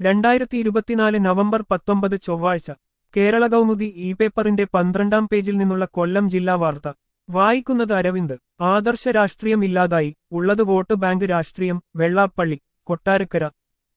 രണ്ടായിരത്തി ഇരുപത്തിനാല് നവംബർ പത്തൊമ്പത് ചൊവ്വാഴ്ച കേരള കൗമുദി ഇ പേപ്പറിന്റെ പന്ത്രണ്ടാം പേജിൽ നിന്നുള്ള കൊല്ലം ജില്ലാ വാർത്ത വായിക്കുന്നത് അരവിന്ദ് ആദർശ രാഷ്ട്രീയം ഇല്ലാതായി ഉള്ളത് വോട്ട് ബാങ്ക് രാഷ്ട്രീയം വെള്ളാപ്പള്ളി കൊട്ടാരക്കര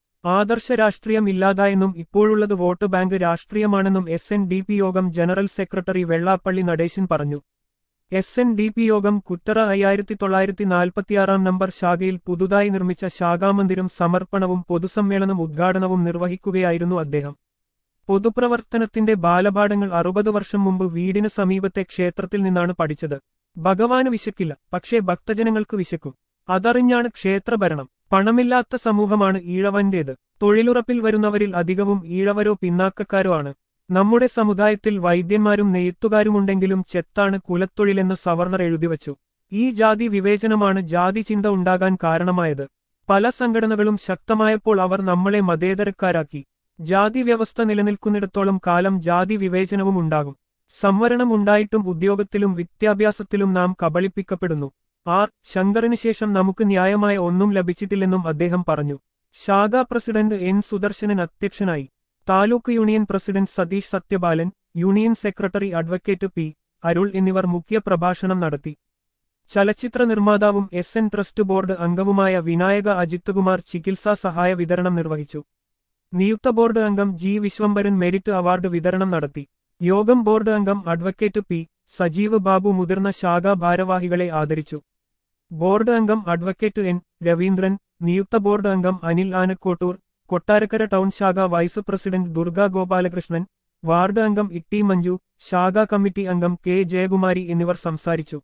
ആദർശ രാഷ്ട്രീയം ഇല്ലാതായെന്നും ഇപ്പോഴുള്ളത് വോട്ട് ബാങ്ക് രാഷ്ട്രീയമാണെന്നും S N D P Yogam general secretary Vellappally Natesan പറഞ്ഞു എസ് എൻ ഡി പി യോഗം കുറ്ററ അയ്യായിരത്തി തൊള്ളായിരത്തി നാൽപ്പത്തിയാറാം നമ്പർ ശാഖയിൽ പുതുതായി നിർമ്മിച്ച ശാഖാമന്ദിരം സമർപ്പണവും പൊതുസമ്മേളനം ഉദ്ഘാടനവും നിർവഹിക്കുകയായിരുന്നു അദ്ദേഹം പൊതുപ്രവർത്തനത്തിന്റെ ബാലപാഠങ്ങൾ അറുപത് വർഷം മുമ്പ് വീടിന് സമീപത്തെ ക്ഷേത്രത്തിൽ നിന്നാണ് പഠിച്ചത് ഭഗവാന് വിശക്കില്ല പക്ഷേ ഭക്തജനങ്ങൾക്ക് വിശക്കും അതറിഞ്ഞാണ് ക്ഷേത്രഭരണം പണമില്ലാത്ത സമൂഹമാണ് ഈഴവന്റേത് തൊഴിലുറപ്പിൽ വരുന്നവരിൽ അധികവും ഈഴവരോ പിന്നാക്കക്കാരോ ആണ് നമ്മുടെ സമുദായത്തിൽ വൈദ്യന്മാരും നെയ്ത്തുകാരുമുണ്ടെങ്കിലും ചെത്താണ് കുലത്തൊഴിലെന്ന് സവർണർ എഴുതിവച്ചു ഈ ജാതി വിവേചനമാണ് ജാതി ചിന്ത ഉണ്ടാകാൻ കാരണമായത് പല സംഘടനകളും ശക്തമായപ്പോൾ അവർ നമ്മളെ മതേതരക്കാരാക്കി ജാതി വ്യവസ്ഥ നിലനിൽക്കുന്നിടത്തോളം കാലം ജാതി വിവേചനവും ഉണ്ടാകും സംവരണം ഉണ്ടായിട്ടും ഉദ്യോഗത്തിലും വിദ്യാഭ്യാസത്തിലും നാം കബളിപ്പിക്കപ്പെടുന്നു ആർ ശങ്കറിന് ശേഷം നമുക്ക് ന്യായമായ ഒന്നും ലഭിച്ചിട്ടില്ലെന്നും അദ്ദേഹം പറഞ്ഞു ശാഖാ പ്രസിഡന്റ് എൻ സുദർശനൻ അധ്യക്ഷനായി taluk union president Satheesh Sathyapalan union secretary advocate P Arul എന്നിവർ മുഖ്യ പ്രഭാഷണം നടത്തി ചലച്ചിത്ര നിർമ്മാതാവും എസ് എൻ ട്രസ്റ്റ് ബോർഡ് അംഗവുമായ വിനായക അജിത്കുമാർ ചികിത്സാ സഹായ വിതരണം നിർവഹിച്ചു നിയുക്ത ബോർഡ് അംഗം ജി വിശ്വംഭരൻ മെരിറ്റ് അവാർഡ് വിതരണം നടത്തി യോഗം ബോർഡ് അംഗം അഡ്വക്കേറ്റ് പി സജീവ് ബാബു മുതിർന്ന ശാഖാ ഭാരവാഹികളെ ആദരിച്ചു ബോർഡ് അംഗം അഡ്വക്കേറ്റ് എൻ രവീന്ദ്രൻ നിയുക്ത ബോർഡ് അംഗം അനിൽ ആനക്കോട്ടൂർ കൊട്ടാരക്കര ടൗൺ ശാഖ vice president Durga Gopalakrishnan ward അംഗം ഇട്ടി മഞ്ജു ശാഖാ കമ്മിറ്റി അംഗം കെ ജയകുമാരി എന്നിവർ സംസാരിച്ചു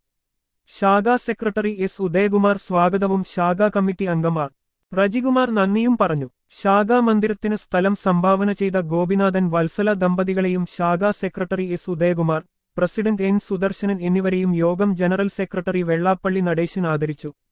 ശാഖാ സെക്രട്ടറി എസ് ഉദയകുമാർ സ്വാഗതവും ശാഖാ കമ്മിറ്റി അംഗമാർ റജികുമാർ നന്ദിയും പറഞ്ഞു ശാഖാ മന്ദിരത്തിന് സ്ഥലം സംഭാവന ചെയ്ത ഗോപിനാഥൻ വത്സല ദമ്പതികളെയും ശാഖാ secretary S Udayakumar president N Sudarsanan എന്നിവരെയും യോഗം ജനറൽ സെക്രട്ടറി വെള്ളാപ്പള്ളി നടേശൻ ആദരിച്ചു